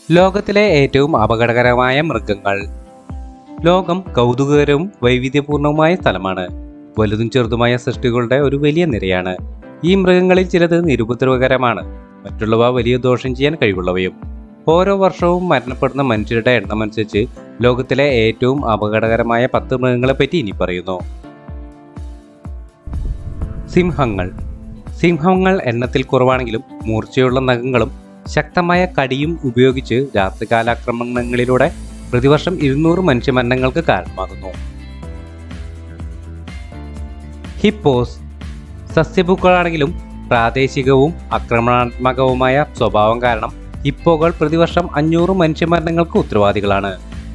ലോകത്തിലെ ഏറ്റവും അപകടകരമായ മൃഗങ്ങൾ ലോകം കൗതുകകരവും വൈവിധ്യപൂർണവുമായ സ്ഥലമാണ് വലുതും ചെറുതുമായ സൃഷ്ടികളുടെ ഒരു വലിയ നിരയാണ് ഈ മൃഗങ്ങളിൽ ചിലത് നിരുപദ്രവകരമാണ് മറ്റുള്ളവ വലിയ ദോഷം ചെയ്യാൻ കഴിവുള്ളവയും ഓരോ വർഷവും മരണപ്പെടുന്ന മനുഷ്യരുടെ എണ്ണമനുസരിച്ച് ലോകത്തിലെ ഏറ്റവും അപകടകരമായ പത്ത് മൃഗങ്ങളെപ്പറ്റി ഇനി പറയുന്നു സിംഹങ്ങൾ സിംഹങ്ങൾ എണ്ണത്തിൽ കുറവാണെങ്കിലും മൂർച്ചയുള്ള നഖങ്ങളും ശക്തമായ കടിയും ഉപയോഗിച്ച് രാത്രികാലാക്രമണങ്ങളിലൂടെ പ്രതിവർഷം ഇരുന്നൂറ് മനുഷ്യമരണങ്ങൾക്ക് കാരണമാകുന്നു ഹിപ്പോസ് സസ്യഭുക്കളാണെങ്കിലും പ്രാദേശികവും ആക്രമണാത്മകവുമായ സ്വഭാവം കാരണം ഹിപ്പോകൾ പ്രതിവർഷം അഞ്ഞൂറ് മനുഷ്യമരണങ്ങൾക്ക് ഉത്തരവാദികളാണ്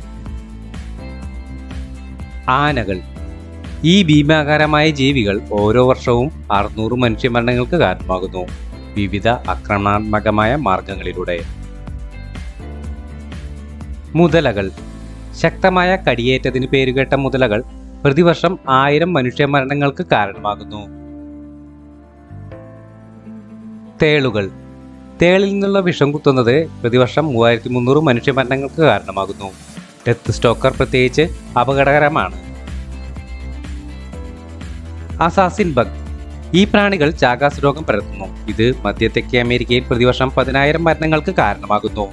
ആനകൾ ഈ ഭീമാകാരമായ ജീവികൾ ഓരോ വർഷവും അറുന്നൂറ് മനുഷ്യമരണങ്ങൾക്ക് കാരണമാകുന്നു വിവിധ ആക്രമണാത്മകമായ മാർഗങ്ങളിലൂടെ മുതലകൾ ശക്തമായ കടിയേറ്റതിന് പേരുകേട്ട മുതലകൾ പ്രതിവർഷം ആയിരം മനുഷ്യമരണങ്ങൾക്ക് കാരണമാകുന്നു തേളുകൾ തേളിൽ നിന്നുള്ള വിഷം കുത്തുന്നത് പ്രതിവർഷം മൂവായിരത്തി മുന്നൂറ് മനുഷ്യമരണങ്ങൾക്ക് കാരണമാകുന്നു ഡെത്ത് സ്റ്റോക്കർ പ്രത്യേകിച്ച് അപകടകരമാണ് അസാസിൻ ബഗ് ഈ പ്രാണികൾ ചാഗാസ് രോഗം പരത്തുന്നു ഇത് മധ്യ തെക്കേ അമേരിക്കയിൽ പ്രതിവർഷം പതിനായിരം മരണങ്ങൾക്ക് കാരണമാകുന്നു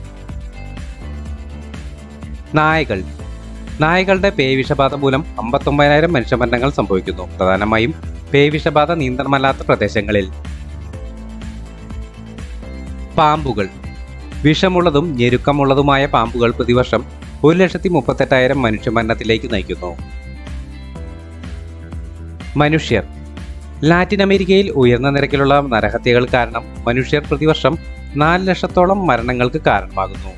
നായകൾ നായകളുടെ പേവിഷബാധ മൂലം അമ്പത്തൊമ്പതിനായിരം മനുഷ്യമരണങ്ങൾ സംഭവിക്കുന്നു പ്രധാനമായും പേവിഷബാധ നിയന്ത്രണമല്ലാത്ത പ്രദേശങ്ങളിൽ പാമ്പുകൾ വിഷമുള്ളതും ഞെരുക്കമുള്ളതുമായ പാമ്പുകൾ പ്രതിവർഷം ഒരു ലക്ഷത്തി മുപ്പത്തെട്ടായിരം മനുഷ്യമരണത്തിലേക്ക് നയിക്കുന്നു മനുഷ്യർ ലാറ്റിൻ അമേരിക്കയിൽ ഉയർന്ന നിരക്കിലുള്ള നരഹത്യകൾ കാരണം മനുഷ്യർ പ്രതിവർഷം നാല് ലക്ഷത്തോളം മരണങ്ങൾക്ക് കാരണമാകുന്നു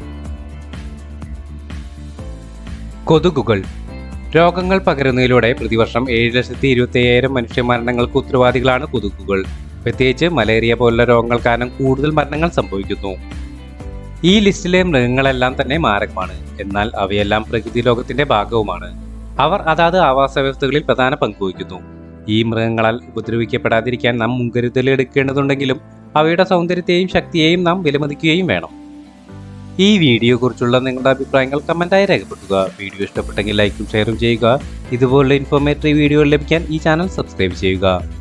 കൊതുകുകൾ രോഗങ്ങൾ പകരുന്നതിലൂടെ പ്രതിവർഷം ഏഴ് ലക്ഷത്തി ഇരുപത്തി അയ്യായിരം മനുഷ്യ മരണങ്ങൾക്ക് ഉത്തരവാദികളാണ് കൊതുകുകൾ പ്രത്യേകിച്ച് മലേറിയ പോലുള്ള രോഗങ്ങൾ കാരണം കൂടുതൽ മരണങ്ങൾ സംഭവിക്കുന്നു ഈ ലിസ്റ്റിലെ മൃഗങ്ങളെല്ലാം തന്നെ മാരകമാണ് എന്നാൽ അവയെല്ലാം പ്രകൃതി ലോകത്തിന്റെ ഭാഗവുമാണ് അവർ അതാത് ആവാസ വ്യവസ്ഥകളിൽ പ്രധാന പങ്കുവഹിക്കുന്നു ഈ മൃഗങ്ങളാൽ ഉപദ്രവിക്കപ്പെടാതിരിക്കാൻ നാം മുൻകരുതൽ എടുക്കേണ്ടതുണ്ടെങ്കിലും അവയുടെ സൗന്ദര്യത്തെയും ശക്തിയെയും നാം വിലമതിക്കുകയും വേണം ഈ വീഡിയോയെക്കുറിച്ചുള്ള നിങ്ങളുടെ അഭിപ്രായങ്ങൾ കമൻറ്റായി രേഖപ്പെടുത്തുക വീഡിയോ ഇഷ്ടപ്പെട്ടെങ്കിൽ ലൈക്കും ഷെയറും ചെയ്യുക ഇതുപോലുള്ള ഇൻഫോർമേറ്റീവ് വീഡിയോകൾ ലഭിക്കാൻ ഈ ചാനൽ സബ്സ്ക്രൈബ് ചെയ്യുക